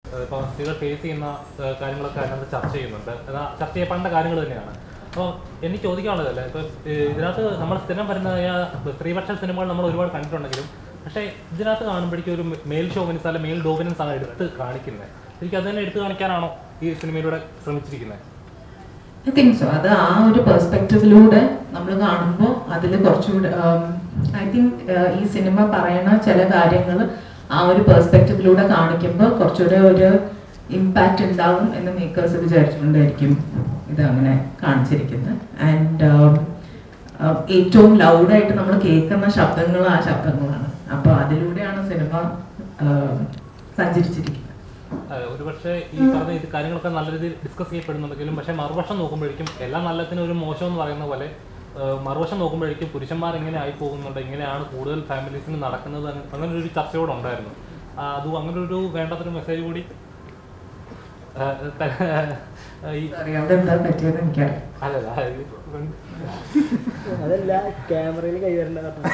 ഇപ്പോൾ സ്ത്രീകൾ ഫേസ് ചെയ്യുന്ന ഏഹ്, കാര്യങ്ങളൊക്കെ അതിനകത്ത് ചർച്ച ചെയ്യുന്നുണ്ട് എന്നാൽ ചർച്ച ചെയ്യപ്പെടേണ്ട കാര്യങ്ങൾ തന്നെയാണ് അപ്പോൾ എനിക്ക് ചോദിക്കാനുള്ളതല്ല ഇപ്പോൾ ഇതിനകത്ത് നമ്മൾ സ്ഥിരം വരുന്നതായ സ്ത്രീപക്ഷ സിനിമകൾ നമ്മൾ ഒരുപാട് കണ്ടിട്ടുണ്ടെങ്കിലും പക്ഷേ ഇതിനകത്ത് കാണുമ്പോഴേക്കും ഒരു മെയിൽ ഷോവിനസ് അല്ല മെയിൽ ഡോമിനൻസ് ആണ് എടുത്ത് കാണിക്കുന്നത് ശരിക്കും അത് തന്നെ എടുത്ത് കാണിക്കാനാണോ ഈ സിനിമയിലൂടെ ശ്രമിച്ചിരിക്കുന്നത് ഐ തിങ്ക് സോ അത് ആ ഒരു പെർസ്പെക്റ്റീവിലൂടെ നമ്മൾ കാണുമ്പോൾ അതിൽ കുറച്ചുകൂടെ ഐ തിങ്ക് ഈ സിനിമ പറയുന്ന ചില കാര്യങ്ങൾ ആ ഒരു പെർസ്പെക്റ്റീവിലൂടെ കാണിക്കുമ്പോൾ കുറച്ചുകൂടെ ഒരു ഇമ്പാക്റ്റ് ഉണ്ടാവും എന്ന് മേക്കേഴ്സ് വിചാരിച്ചുകൊണ്ടായിരിക്കും ഇത് അങ്ങനെ കാണിച്ചിരിക്കുന്നത് ആൻഡ് ഏറ്റവും ലൗഡായിട്ട് നമ്മൾ കേൾക്കുന്ന ശബ്ദങ്ങൾ ആ ശബ്ദങ്ങളാണ് അപ്പോൾ അതിലൂടെയാണ് സിനിമ സഞ്ചരിച്ചിരിക്കുന്നത് അതെ, ഒരുപക്ഷെ ഈ പറഞ്ഞ ഇത് കാര്യങ്ങളൊക്കെ നല്ല രീതിയിൽ ഡിസ്കസ് ചെയ്യപ്പെടുന്നുണ്ടെങ്കിലും പക്ഷേ മറുവശം നോക്കുമ്പോഴേക്കും എല്ലാം നല്ലതിനും ഒരു മോശം എന്ന് പറയുന്ന പോലെ ഏഹ്, മറുവശം നോക്കുമ്പോഴേക്കും പുരുഷന്മാർ ഇങ്ങനെ ആയി പോകുന്നുണ്ട് ഇങ്ങനെയാണ് കൂടുതൽ ഫാമിലീസിന് നടക്കുന്നത് എന്ന് അങ്ങനെ ഒരു ചർച്ചയോടെ ഉണ്ടായിരുന്നു ആ, അതും അങ്ങനെ ഒരു വേണ്ടാത്തൊരു മെസ്സേജ് കൂടി ഏഹ്, ത- ഈ അറിയാതെ എന്താ പറ്റിയത് എനിക്കറിയാം അല്ലല്ല ഇത് അതല്ല ക്യാമറയിൽ കൈ വരണ്ട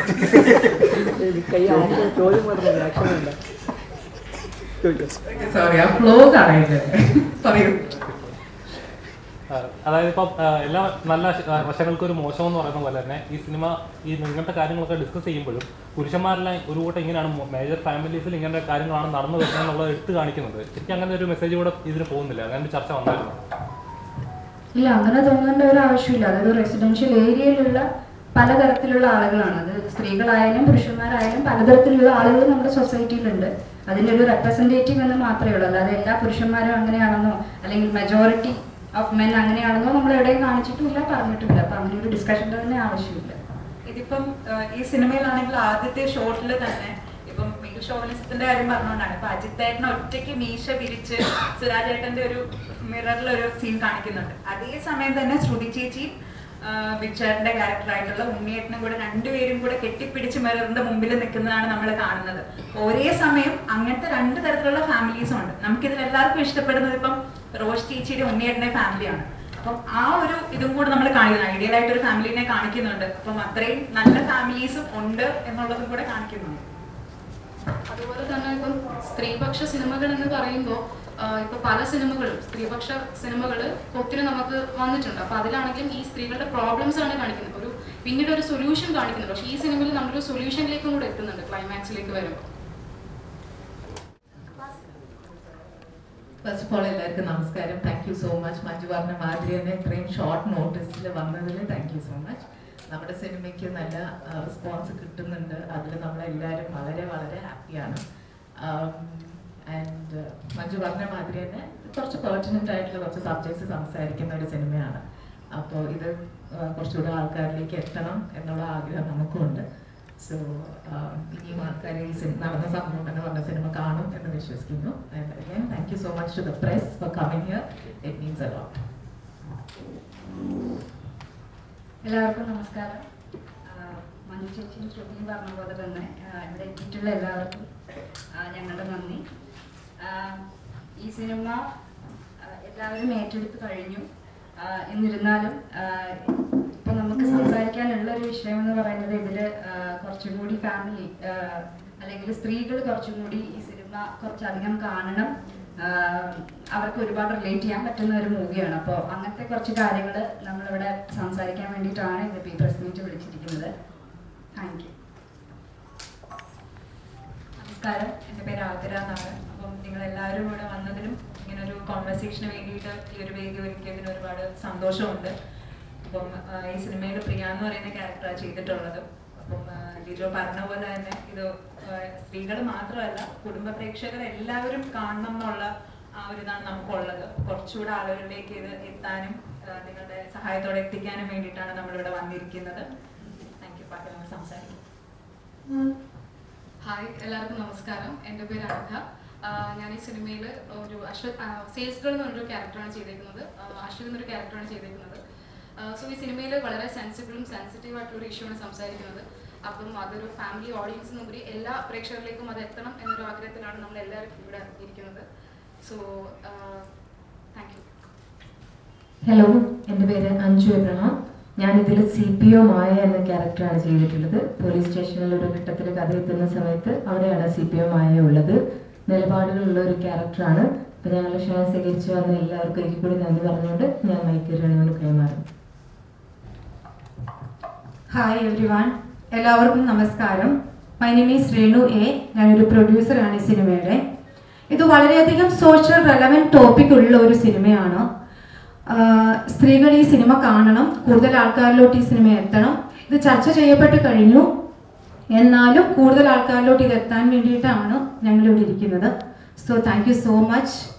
കൈ ആക്ഷൻ ചോദ്യം മാത്രം ആക്ഷൻ വേണ്ട ചോദിക്കാം സോറി ആ ഫ്ലോ കാണാനില്ല പറയൂ ആ, അതായത് ഇപ്പം ആ, എല്ലാ നല്ല വശ- ആ, വശങ്ങൾക്കും ഒരു മോശം എന്ന് പറയുന്ന പോലെ തന്നെ ഈ സിനിമ ഈ ഇങ്ങനത്തെ കാര്യങ്ങളൊക്കെ ഡിസ്കസ് ചെയ്യുമ്പോഴും പുരുഷന്മാരെല്ലാം ഒരു കൂട്ടം ഇങ്ങനെയാണ് മേജർ ഫാമിലീസിൽ ഇങ്ങനത്തെ കാര്യങ്ങളാണ് നടന്നു വരുന്നത് എന്നുള്ളത് എടുത്ത് കാണിക്കുന്നത് ശരിക്കും അങ്ങനെ ഒരു മെസ്സേജ് കൂടെ ഇതിന് പോകുന്നില്ല അങ്ങനെ ഒരു ചർച്ച വന്നായിരുന്നു ഇല്ല അങ്ങനെ തോന്നേണ്ട ഒരു ആവശ്യമില്ല അതായത് റെസിഡൻഷ്യൽ ഏരിയയിലുള്ള പലതരത്തിലുള്ള ആളുകളാണ് അത് സ്ത്രീകളായാലും പുരുഷന്മാരായാലും പലതരത്തിലുള്ള ആളുകൾ നമ്മുടെ സൊസൈറ്റിയിലുണ്ട് അതിൻ്റെ ഒരു റെപ്രസെൻറ്റേറ്റീവ് എന്ന് മാത്രമേ ഉള്ളൂ അല്ലാതെ എല്ലാ പുരുഷന്മാരും അങ്ങനെയാണെന്നോ അല്ലെങ്കിൽ മെജോറിറ്റി ഓഫ് മെൻ അങ്ങനെയാണെന്നോ നമ്മൾ എവിടെയും കാണിച്ചിട്ടുമില്ല പറഞ്ഞിട്ടുമില്ല അപ്പം അങ്ങനെ ഒരു ഡിസ്കഷൻ്റെ തന്നെ ആവശ്യമില്ല ഇതിപ്പം ആ, ഈ സിനിമയിലാണെങ്കിൽ ആദ്യത്തെ ഷോട്ടിൽ തന്നെ ഇപ്പം മെയിൽ ഷോവനിസത്തിന്റെ കാര്യം പറഞ്ഞുകൊണ്ടാണ് ഇപ്പൊ അജിത്തേട്ടനെ ഒറ്റയ്ക്ക് മീശ പിരിച്ച് സുരാജേട്ടന്റെ ഒരു മിററിൽ ഒരു സീൻ കാണിക്കുന്നുണ്ട് അതേ സമയം തന്നെ ശ്രുതി ചേച്ചി ബിച്ചേട്ടന്റെ ക്യാരക്ടറായിട്ടുള്ള ഉണ്ണിയേട്ടനും കൂടെ രണ്ടുപേരും കൂടെ കെട്ടിപ്പിടിച്ച് മിററിന്റെ മുമ്പിൽ നിൽക്കുന്നതാണ് നമ്മൾ കാണുന്നത് ഒരേ സമയം അങ്ങനത്തെ രണ്ട് തരത്തിലുള്ള ഫാമിലീസും ഉണ്ട് നമുക്കിതിൽ എല്ലാവർക്കും ഇഷ്ടപ്പെടുന്നത് ഇപ്പം റോഷ് ചേച്ചിയുടെ ഉണ്ണിയേട്ടന്റെ ഫാമിലിയാണ് അപ്പം ആ ഒരു ഇതും കൂടെ നമ്മൾ കാണിക്കുന്നു ഐഡിയൽ ആയിട്ട് ഒരു ഫാമിലിനെ കാണിക്കുന്നുണ്ട് അപ്പം അത്രയും നല്ല ഫാമിലീസും ഉണ്ട് എന്നുള്ളതും കൂടെ കാണിക്കുന്നുണ്ട് അതുപോലെ തന്നെ ഇപ്പം സ്ത്രീപക്ഷ സിനിമകൾ എന്ന് പറയുമ്പോൾ ഇപ്പൊ പല സിനിമകളും സ്ത്രീപക്ഷ സിനിമകൾ ഒത്തിരി നമുക്ക് വന്നിട്ടുണ്ട് അപ്പൊ അതിലാണെങ്കിലും ഈ സ്ത്രീകളുടെ പ്രോബ്ലംസ് ആണ് കാണിക്കുന്നത് ഒരു പിന്നീട് ഒരു സൊല്യൂഷൻ കാണിക്കുന്നത് പക്ഷേ ഈ സിനിമയിൽ നമ്മളൊരു സൊല്യൂഷനിലേക്കും കൂടെ എത്തുന്നുണ്ട് ക്ലൈമാക്സിലേക്ക് വരുമ്പോൾ ഫസ്റ്റ് ഓഫ് ഓൾ എല്ലാവർക്കും നമസ്കാരം thank you so much Manju പറഞ്ഞ മാതിരി തന്നെ ഇത്രയും ഷോർട്ട് നോട്ടീസിൽ വന്നതിൽ താങ്ക് യു സോ മച്ച് നമ്മുടെ സിനിമയ്ക്ക് നല്ല റെസ്പോൺസ് കിട്ടുന്നുണ്ട് അതിൽ നമ്മളെല്ലാവരും വളരെ വളരെ ഹാപ്പിയാണ് ആൻഡ് മഞ്ജു പറഞ്ഞ മാതിരി തന്നെ കുറച്ച് പെർട്ടിനൻ്റ് ആയിട്ടുള്ള കുറച്ച് സബ്ജക്ട്സ് സംസാരിക്കുന്ന ഒരു സിനിമയാണ് അപ്പോൾ ഇത് ആ, കുറച്ചുകൂടെ ആൾക്കാരിലേക്ക് എത്തണം എന്നുള്ള ആഗ്രഹം നമുക്കുണ്ട് സോ ഇനിയും ആൾക്കാർ ഈ സിനിമ നടന്ന സംഭവം എന്ന് പറഞ്ഞ സിനിമ കാണും എന്ന് വിശ്വസിക്കുന്നു and again thank you so much to the press for coming here it means a lot എല്ലാവർക്കും നമസ്കാരം ആ, മഞ്ജു ചേച്ചിയും ശ്രുതിയും പറഞ്ഞ പോലെ തന്നെ ആ, ഇവിടെ എത്തിയിട്ടുള്ള എല്ലാവർക്കും ആ, ഞങ്ങളുടെ നന്ദി ആ, ഈ സിനിമ ആ, എല്ലാവരും ഏറ്റെടുത്ത് കഴിഞ്ഞു ആ, എന്നിരുന്നാലും ഇപ്പൊ നമുക്ക് സംസാരിക്കാനുള്ള ഒരു വിഷയം എന്ന് പറയുന്നത് ഇതിൽ കുറച്ചും കൂടി ഫാമിലി അല്ലെങ്കിൽ സ്ത്രീകൾ കുറച്ചും കൂടി ഈ സിനിമ കുറച്ചധികം കാണണം ആ, അവർക്ക് ഒരുപാട് റിലേറ്റ് ചെയ്യാൻ പറ്റുന്ന ഒരു മൂവിയാണ് അപ്പോൾ അങ്ങനത്തെ കുറച്ച് കാര്യങ്ങൾ നമ്മളിവിടെ സംസാരിക്കാൻ വേണ്ടിയിട്ടാണ് ഇന്നിപ്പോൾ ഈ പ്രസ് മീറ്റ് വിളിച്ചിരിക്കുന്നത് താങ്ക് യു നമസ്കാരം എൻ്റെ പേര് ആതിര എന്നാണ് അപ്പം നിങ്ങൾ എല്ലാവരും ഇവിടെ വന്നതിലും ഇങ്ങനെ ഒരു കോൺവെർസേഷന് വേണ്ടിയിട്ട് ഈ ഒരു വേദി ഒരുക്കിയതിന് ഒരുപാട് സന്തോഷമുണ്ട് അപ്പം ആ, ഈ സിനിമയിൽ പ്രിയ എന്ന് പറയുന്ന ക്യാരക്ടറാണ് ചെയ്തിട്ടുള്ളത് അപ്പം ആ, ലിജോ പറഞ്ഞ പോലെ തന്നെ ഇത് സ്ത്രീകൾ മാത്രമല്ല കുടുംബ പ്രേക്ഷകർ എല്ലാവരും കാണണം എന്നുള്ള ആ ഒരു ഇതാണ് നമുക്കുള്ളത് കുറച്ചുകൂടെ ആളുകളിലേക്ക് ഇത് എത്താനും ആ, നിങ്ങളുടെ സഹായത്തോടെ എത്തിക്കാനും വേണ്ടിയിട്ടാണ് നമ്മളിവിടെ വന്നിരിക്കുന്നത് താങ്ക് യു ബാക്കി നമ്മൾ സംസാരിക്കും ഹായ് എല്ലാവർക്കും നമസ്കാരം എൻ്റെ പേര് അനഘ ആഹ് ഞാൻ ഈ സിനിമയിൽ ഒരു അശ്വത് സെയിൽസ് ഗേൾ എന്നൊരു ക്യാരക്ടറാണ് ചെയ്തേക്കുന്നത് ആഹ് അശ്വത് എന്നൊരു ക്യാരക്ടറാണ് ചെയ്തേക്കുന്നത് സോ ഈ സിനിമയിൽ വളരെ സെൻസിബിളും സെൻസിറ്റീവ് ആയിട്ടുള്ള ഒരു ഇഷ്യൂ ആണ് സംസാരിക്കുന്നത് അപ്പം അതൊരു ഫാമിലി ഓഡിയൻസിനുപരി എല്ലാ പ്രേക്ഷകരിലേക്കും അത് എത്തണം എന്നൊരു ആഗ്രഹത്തിലാണ് നമ്മൾ എല്ലാവരും ഇവിടെ ഇരിക്കുന്നത് സോ താങ്ക് യു ഹലോ എൻ്റെ പേര് അഞ്ജു എബ്രഹാം ഞാനിതിൽ സി പി ഒ മായ എന്ന ക്യാരക്ടറാണ് ചെയ്തിട്ടുള്ളത് പോലീസ് സ്റ്റേഷനിൽ ഒരു ഘട്ടത്തിൽ കഥ എത്തുന്ന സമയത്ത് അവിടെയാണ് സി പി ഒ മായ ഉള്ളത് നിലപാടുകളുള്ള ഒരു ക്യാരക്ടറാണ് അപ്പോൾ ഞങ്ങളുടെ ക്ഷണം സ്വീകരിച്ചു വന്ന എല്ലാവർക്കും ഒരിക്കൽ കൂടി നന്ദി പറഞ്ഞുകൊണ്ട് ഞാൻ മൈക്ക് രണ്ടുകൊണ്ട് കൈമാറും ഹായ് എവ്രി വൺ എല്ലാവർക്കും നമസ്കാരം my name is Renu A ഞാനൊരു പ്രൊഡ്യൂസറാണ് ഈ സിനിമയുടെ ഇത് വളരെയധികം സോഷ്യൽ റെലവൻറ്റ് ടോപ്പിക് ഉള്ള ഒരു സിനിമയാണ് ആഹ് സ്ത്രീകൾ ഈ സിനിമ കാണണം കൂടുതൽ ആൾക്കാരിലോട്ട് ഈ സിനിമ എത്തണം ഇത് ചർച്ച ചെയ്യപ്പെട്ട് കഴിഞ്ഞു എന്നാലും കൂടുതൽ ആൾക്കാരിലോട്ട് ഇത് എത്താൻ വേണ്ടിയിട്ടാണ് ഞങ്ങളിവിടെ ഇരിക്കുന്നത് so thank you so much